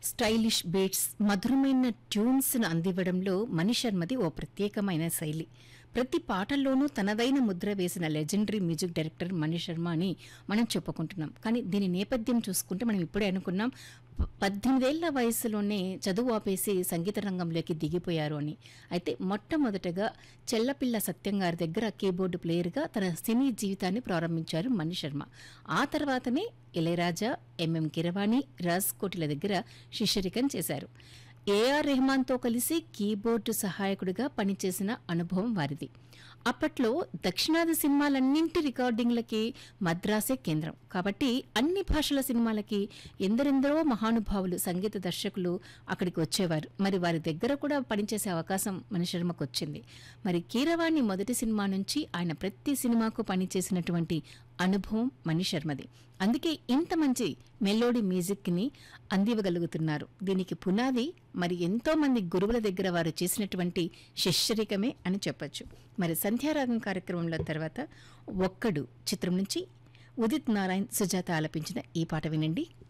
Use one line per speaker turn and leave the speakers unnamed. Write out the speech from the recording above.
stylish beats మధురమైన ట్యూన్స్ను అందివ్వడంలో మణి శర్మది ఓ ప్రత్యేకమైన శైలి ప్రతి పాటల్లోనూ తనదైన ముద్ర వేసిన legendary music director Mani Sharma అని మనం చెప్పుకుంటున్నాం కానీ దీని నేపథ్యం చూసుకుంటే మనం ఇప్పుడే అనుకున్నాం ప- పద్దెనిమిదేళ్ల వయసులోనే చదువు ఆపేసి సంగీత రంగంలోకి దిగిపోయారు అని అయితే మొట్టమొదటగా చెల్లపిల్ల సత్యం గారి దగ్గర కీబోర్డు ప్లేయర్గా తన సినీ జీవితాన్ని ప్రారంభించారు మణి శర్మ ఆ తర్వాతనే ఇళయరాజా ఎంఎం కిరవాణి రాజ్ కోటిల దగ్గర శిష్యరికం చేశారు ఏఆర్ రెహమాన్తో కలిసి కీబోర్డు సహాయకుడిగా పనిచేసిన అనుభవం వారిది అప్పట్లో దక్షిణాది సినిమాలన్నింటి రికార్డింగ్లకి మద్రాసే కేంద్రం కాబట్టి అన్ని భాషల సినిమాలకి ఎందరెందరో మహానుభావులు సంగీత దర్శకులు అక్కడికి వచ్చేవారు మరి వారి దగ్గర కూడా పనిచేసే అవకాశం మణిశర్మకు వచ్చింది మరి కీరవాణి మొదటి సినిమా నుంచి ఆయన ప్రతి సినిమాకు పనిచేసినటువంటి అనుభవం మణిశర్మది అందుకే ఇంత మంచి మెలోడీ మ్యూజిక్ని అందివ్వగలుగుతున్నారు దీనికి పునాది మరి ఎంతో మంది గురువుల దగ్గర వారు చేసినటువంటి శిష్యరికమే అని చెప్పొచ్చు మరి సంధ్యారాగం కార్యక్రమంలో తర్వాత ఒక్కడు చిత్రం నుంచి ఉదిత్ నారాయణ్ సుజాత ఆలపించిన ఈ పాట వినండి